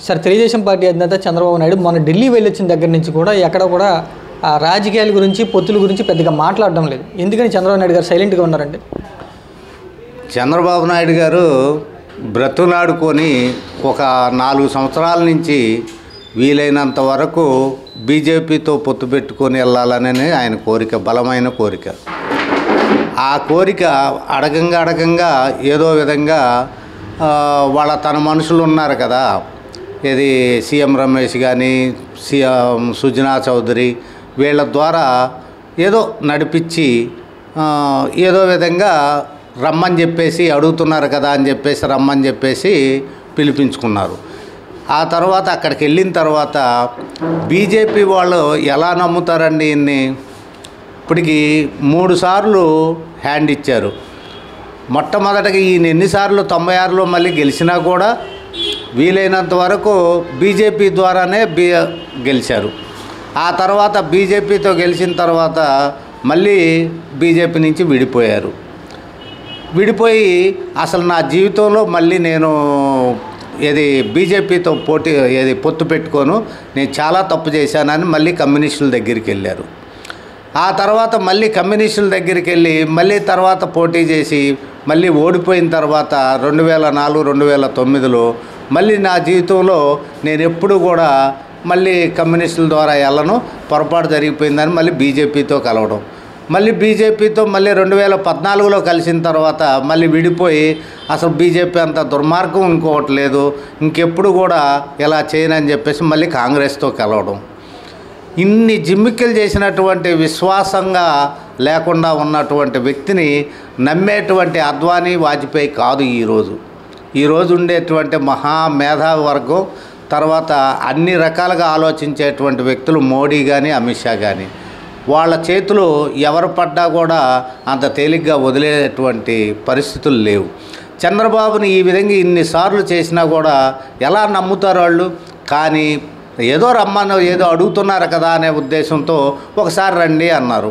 sir Telugu Desam party అధినేత చంద్రబాబు నాయుడు మొన్న ఢిల్లీ వెళ్ళొచ్చిన దగ్గర నుంచి కూడా ఎక్కడ కూడా ఆ రాజకీయాల గురించి పొత్తుల గురించి పెద్దగా మాట్లాడడం లేదు ఎందుకని చంద్రబాబు నాయుడు గారు సైలెంట్గా ఉన్నారండి చంద్రబాబు నాయుడు గారు బ్రతులాడుకొని ఒక నాలుగు సంవత్సరాల నుంచి వీలైనంత వరకు బీజేపీతో పొత్తు పెట్టుకొని వెళ్ళాలనే ఆయన కోరిక బలమైన కోరిక ఆ కోరిక అడగంగా అడగంగా ఏదో విధంగా ఆ, వాళ్ళ తన మనుషులు ఉన్నారు కదా ఇది సీఎం రమేష్ కానీ సీఎం సుజనా చౌదరి వీళ్ళ ద్వారా ఏదో నడిపించి ఆ, ఏదో విధంగా రమ్మని చెప్పేసి అడుగుతున్నారు కదా అని చెప్పేసి రమ్మని చెప్పేసి పిలిపించుకున్నారు ఆ తర్వాత అక్కడికి వెళ్ళిన తర్వాత బీజేపీ వాళ్ళు ఎలా నమ్ముతారండి ఇన్ని ఇప్పటికి మూడు సార్లు హ్యాండ్ ఇచ్చారు మొట్టమొదటగా ఈయన ఎన్నిసార్లు తొంభై ఆరులో మళ్ళీ గెలిచినా కూడా వీలైనంత వరకు బీజేపీ ద్వారానే బీ గెలిచారు ఆ తర్వాత బీజేపీతో గెలిచిన తర్వాత మళ్ళీ బీజేపీ నుంచి విడిపోయారు విడిపోయి అసలు నా జీవితంలో మళ్ళీ నేను ఏది బీజేపీతో పోటీ ఏది పొత్తు పెట్టుకోను నేను చాలా తప్పు చేశానని మళ్ళీ కమ్యూనిస్టుల దగ్గరికి వెళ్ళారు ఆ తర్వాత మళ్ళీ కమ్యూనిస్టుల దగ్గరికి వెళ్ళి మళ్ళీ తర్వాత పోటీ చేసి మళ్ళీ ఓడిపోయిన తర్వాత రెండు వేల నాలుగు రెండు వేల తొమ్మిదిలో మళ్ళీ నా జీవితంలో నేను ఎప్పుడు కూడా మళ్ళీ కమ్యూనిస్టుల ద్వారా వెళ్ళను పొరపాటు జరిగిపోయిందని మళ్ళీ బీజేపీతో కలవడం మళ్ళీ బీజేపీతో మళ్ళీ రెండు వేల పద్నాలుగులో కలిసిన తర్వాత మళ్ళీ విడిపోయి అసలు బీజేపీ అంత దుర్మార్గం ఇంకొకటి లేదు ఇంకెప్పుడు కూడా ఇలా చేయనని చెప్పేసి మళ్ళీ కాంగ్రెస్తో కలవడం ఇన్ని జిమ్మిక్కలు చేసినటువంటి విశ్వాసంగా లేకుండా ఉన్నటువంటి వ్యక్తిని నమ్మేటువంటి అద్వానీ వాజ్పేయి కాదు ఈరోజు ఈరోజు ఉండేటువంటి మహా మేధావి వర్గం తర్వాత అన్ని రకాలుగా ఆలోచించేటువంటి వ్యక్తులు మోడీ కానీ అమిత్ షా కానీ వాళ్ళ చేతులు ఎవరు పడ్డా కూడా అంత తేలిగ్గా వదిలేటువంటి పరిస్థితులు లేవు చంద్రబాబుని ఈ విధంగా ఇన్నిసార్లు చేసినా కూడా ఎలా నమ్ముతారు వాళ్ళు కానీ ఏదో రమ్మని ఏదో అడుగుతున్నారు కదా అనే ఉద్దేశంతో ఒకసారి రండి అన్నారు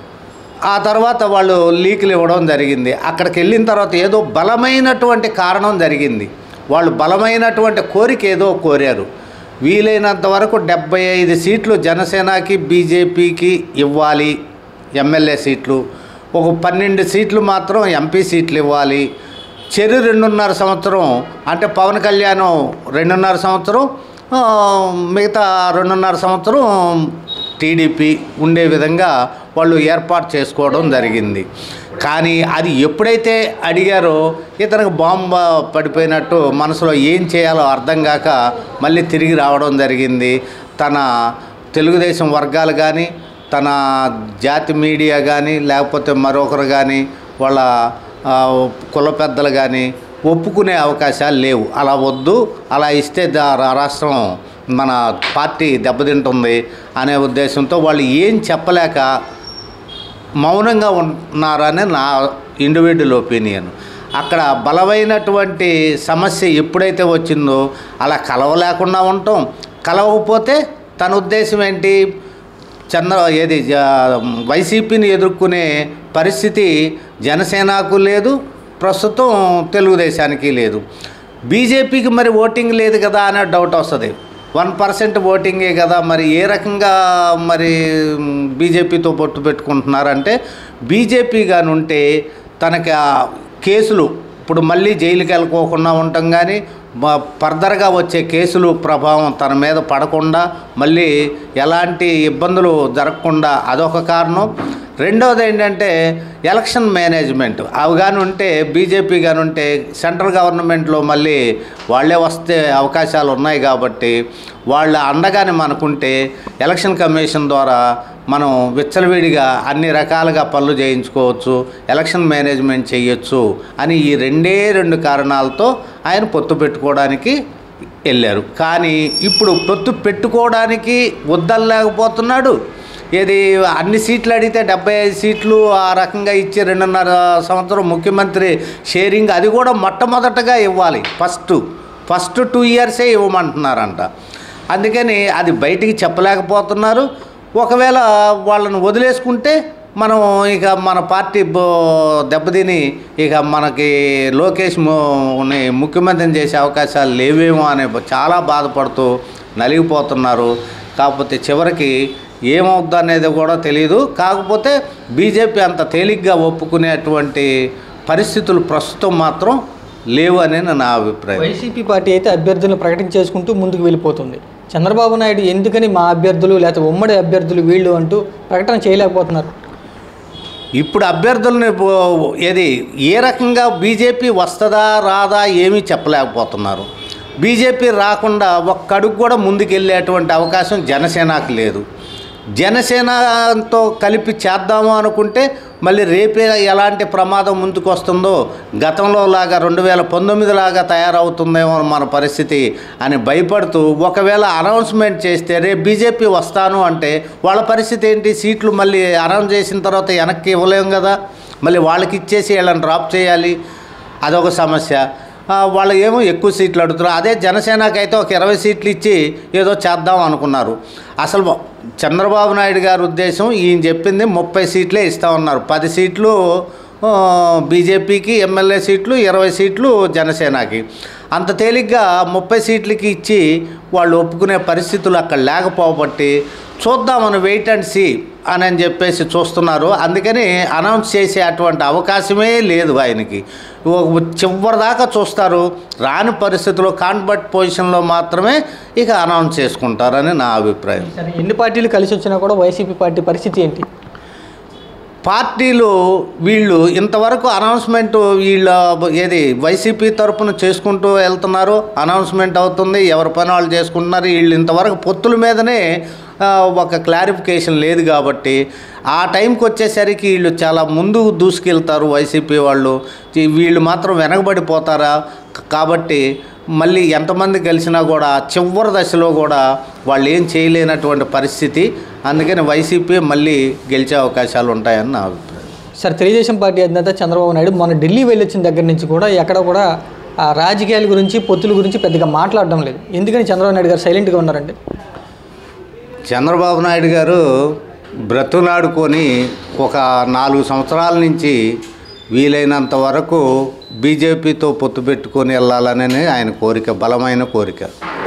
ఆ తర్వాత వాళ్ళు లీకులు ఇవ్వడం జరిగింది అక్కడికి వెళ్ళిన తర్వాత ఏదో బలమైనటువంటి కారణం జరిగింది వాళ్ళు బలమైనటువంటి కోరిక ఏదో కోరారు వీలైనంత వరకు డెబ్బై ఐదు సీట్లు జనసేనకి బీజేపీకి ఇవ్వాలి ఎమ్మెల్యే సీట్లు ఒక పన్నెండు సీట్లు మాత్రం ఎంపీ సీట్లు ఇవ్వాలి చెరు రెండున్నర సంవత్సరం అంటే పవన్ కళ్యాణ్ రెండున్నర సంవత్సరం ఆ, మిగతా రెండున్నర సంవత్సరం టీడీపీ ఉండే విధంగా వాళ్ళు ఏర్పాటు చేసుకోవడం జరిగింది కానీ అది ఎప్పుడైతే అడిగారో ఇతనికి బాంబ పడిపోయినట్టు మనసులో ఏం చేయాలో అర్థం కాక మళ్ళీ తిరిగి రావడం జరిగింది తన తెలుగుదేశం వర్గాలు కానీ తన జాతి మీడియా కానీ లేకపోతే మరొకరు కానీ వాళ్ళ ఆ, కుల పెద్దలు కానీ ఒప్పుకునే అవకాశాలు లేవు అలా వద్దు అలా ఇస్తే దా- రా- రాష్ట్రం మన పార్టీ దెబ్బతింటుంది అనే ఉద్దేశంతో వాళ్ళు ఏం చెప్పలేక మౌనంగా ఉన్నారని నా ఇండివిజువల్ ఒపీనియన్ అక్కడ బలమైనటువంటి సమస్య ఎప్పుడైతే వచ్చిందో అలా కలవలేకుండా ఉంటాం కలవకపోతే తన ఉద్దేశం ఏంటి చంద్ర ఏది జ- వైసీపీని ఎదుర్కొనే పరిస్థితి జనసేనకు లేదు ప్రస్తుతం తెలుగుదేశానికి లేదు బీజేపీకి మరి ఓటింగ్ లేదు కదా అనే డౌట్ వస్తుంది వన్ పర్సెంట్ ఓటింగే కదా మరి ఏ రకంగా మరి మ్, బీజేపీతో పొట్టు పెట్టుకుంటున్నారంటే బీజేపీ కానీ ఉంటే తనకి ఆ కేసులు ఇప్పుడు మళ్ళీ జైలుకి వెళ్ళకోకుండా ఉండటం కానీ మ- ఫర్దర్గా వచ్చే కేసులు ప్రభావం తన మీద పడకుండా మళ్ళీ ఎలాంటి ఇబ్బందులు జరగకుండా అదొక కారణం రెండవది ఏంటంటే ఎలక్షన్ మేనేజ్మెంట్ అవి కానీ ఉంటే బీజేపీ కానీ ఉంటే సెంట్రల్ గవర్నమెంట్లో మళ్ళీ వాళ్ళే వస్తే అవకాశాలు ఉన్నాయి కాబట్టి వాళ్ళ అండగానే మనకుంటే ఎలక్షన్ కమిషన్ ద్వారా మనం విచ్చలవిడిగా అన్ని రకాలుగా పనులు చేయించుకోవచ్చు ఎలక్షన్ మేనేజ్మెంట్ చేయొచ్చు అని ఈ రెండే రెండు కారణాలతో ఆయన పొత్తు పెట్టుకోవడానికి వెళ్ళారు కానీ ఇప్పుడు పొత్తు పెట్టుకోవడానికి వద్దనలేకపోతున్నాడు ఏది అన్ని సీట్లు అడిగితే డెబ్బై ఐదు సీట్లు ఆ రకంగా ఇచ్చి రెండున్నర సంవత్సరం ముఖ్యమంత్రి షేరింగ్ అది కూడా మొట్టమొదటగా ఇవ్వాలి ఫస్ట్ ఫస్ట్ టూ ఇయర్సే ఇవ్వమంటున్నారంట అందుకని అది బయటికి చెప్పలేకపోతున్నారు ఒకవేళ వాళ్ళని వదిలేసుకుంటే మనం ఇక మన పార్టీ బో- దెబ్బతిని ఇక మనకి లోకేష్ ము- ని ముఖ్యమంత్రిని చేసే అవకాశాలు లేవేమో అనే చాలా బాధపడుతూ నలిగిపోతున్నారు కాకపోతే చివరికి ఏమవుద్దు అనేది కూడా తెలియదు కాకపోతే బీజేపీ అంత తేలిగ్గా ఒప్పుకునేటువంటి పరిస్థితులు ప్రస్తుతం మాత్రం లేవు అని నా అభిప్రాయం వైసీపీ పార్టీ అయితే అభ్యర్థులను ప్రకటించేసుకుంటూ ముందుకు వెళ్ళిపోతుంది చంద్రబాబు నాయుడు ఎందుకని మా అభ్యర్థులు లేకపోతే ఉమ్మడి అభ్యర్థులు వీళ్ళు అంటూ ప్రకటన చేయలేకపోతున్నారు ఇప్పుడు అభ్యర్థులని బో- ఏది ఏ రకంగా బీజేపీ వస్తుందా రాదా ఏమీ చెప్పలేకపోతున్నారు బీజేపీ రాకుండా ఒక్క అడుగు కూడా ముందుకెళ్ళేటువంటి అవకాశం జనసేనకు లేదు జనసేనతో కలిపి చేద్దాము అనుకుంటే మళ్ళీ రేపే ఎలాంటి ప్రమాదం ముందుకు వస్తుందో గతంలో లాగా రెండు వేల పంతొమ్మిది లాగా తయారవుతుందేమో మన పరిస్థితి అని భయపడుతూ ఒకవేళ అనౌన్స్మెంట్ చేస్తే రేపు బీజేపీ వస్తాను అంటే వాళ్ళ పరిస్థితి ఏంటి సీట్లు మళ్ళీ అనౌన్స్ చేసిన తర్వాత వెనక్కి ఇవ్వలేము కదా మళ్ళీ వాళ్ళకి ఇచ్చేసి వీళ్ళని డ్రాప్ చేయాలి అదొక సమస్య ఆ, వాళ్ళు ఏమో ఎక్కువ సీట్లు అడుగుతున్నారు అదే జనసేనకి అయితే ఒక ఇరవై సీట్లు ఇచ్చి ఏదో చేద్దాం అనుకున్నారు అసలు చంద్రబాబు నాయుడు గారి ఉద్దేశం ఈయన చెప్పింది ముప్పై సీట్లే ఇస్తా ఉన్నారు పది సీట్లు ఆ, బీజేపీకి ఎమ్మెల్యే సీట్లు ఇరవై సీట్లు జనసేనకి అంత తేలిగ్గా ముప్పై సీట్లకి ఇచ్చి వాళ్ళు ఒప్పుకునే పరిస్థితులు అక్కడ లేకపోబట్టి చూద్దామని వెయిట్ అండ్ సీ అని అని చెప్పేసి చూస్తున్నారు అందుకని అనౌన్స్ చేసే అటువంటి అవకాశమే లేదు ఆయనకి ఒక చివరి దాకా చూస్తారు రాని పరిస్థితిలో కాన్వర్ట్ పొజిషన్లో మాత్రమే ఇక అనౌన్స్ చేసుకుంటారని నా అభిప్రాయం సరే ఎన్ని పార్టీలు కలిసి వచ్చినా కూడా వైసీపీ పార్టీ పరిస్థితి ఏంటి పార్టీలు వీళ్ళు ఇంతవరకు అనౌన్స్మెంట్ వీళ్ళ ఏది వైసీపీ తరపున చేసుకుంటూ వెళ్తున్నారు అనౌన్స్మెంట్ అవుతుంది ఎవరి పని వాళ్ళు చేసుకుంటున్నారు వీళ్ళు ఇంతవరకు పొత్తుల మీదనే ఆ, ఒక క్లారిఫికేషన్ లేదు కాబట్టి ఆ టైంకి వచ్చేసరికి వీళ్ళు చాలా ముందు దూసుకెళ్తారు వైసీపీ వాళ్ళు ఈ- వీళ్ళు మాత్రం వెనకబడిపోతారా క- కాబట్టి మళ్ళీ ఎంతమంది కలిసినా కూడా చివరి దశలో కూడా వాళ్ళు ఏం చేయలేనటువంటి పరిస్థితి అందుకని వైసీపీ మళ్ళీ గెలిచే అవకాశాలు ఉంటాయని నా అభిప్రాయం సార్ తెలుగుదేశం పార్టీ అధినేత చంద్రబాబు నాయుడు మొన్న ఢిల్లీ వెళ్ళొచ్చిన దగ్గర నుంచి కూడా ఎక్కడ కూడా ఆ రాజకీయాల గురించి పొత్తుల గురించి పెద్దగా మాట్లాడడం లేదు ఎందుకని చంద్రబాబు నాయుడు గారు సైలెంట్గా ఉన్నారండి చంద్రబాబు నాయుడు గారు బ్రతులాడుకొని ఒక నాలుగు సంవత్సరాల నుంచి వీలైనంత వరకు బీజేపీతో పొత్తు పెట్టుకొని వెళ్ళాలనే ఆయన కోరిక బలమైన కోరిక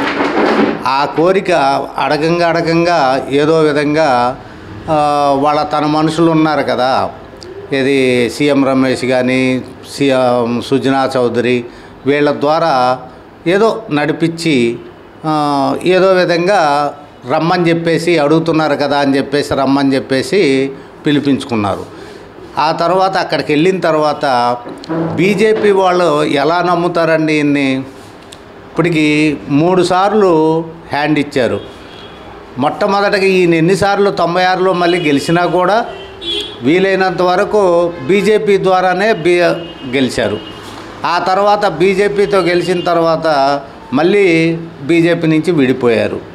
ఆ కోరిక అడగంగా అడగంగా ఏదో విధంగా ఆ, వాళ్ళ తన మనుషులు ఉన్నారు కదా ఇది సీఎం రమేష్ కానీ సీఎం సుజనా చౌదరి వీళ్ళ ద్వారా ఏదో నడిపించి ఆ, ఏదో విధంగా రమ్మని చెప్పేసి అడుగుతున్నారు కదా అని చెప్పేసి రమ్మని చెప్పేసి పిలిపించుకున్నారు ఆ తర్వాత అక్కడికి వెళ్ళిన తర్వాత బీజేపీ వాళ్ళు ఎలా నమ్ముతారండి ఇన్ని ఇప్పటికి మూడు సార్లు హ్యాండ్ ఇచ్చారు మొట్టమొదటిగా ఈయన ఎన్నిసార్లు తొంభై ఆరులో మళ్ళీ గెలిచినా కూడా వీలైనంత వరకు బీజేపీ ద్వారానే బీ గెలిచారు ఆ తర్వాత బీజేపీతో గెలిచిన తర్వాత మళ్ళీ బీజేపీ నుంచి విడిపోయారు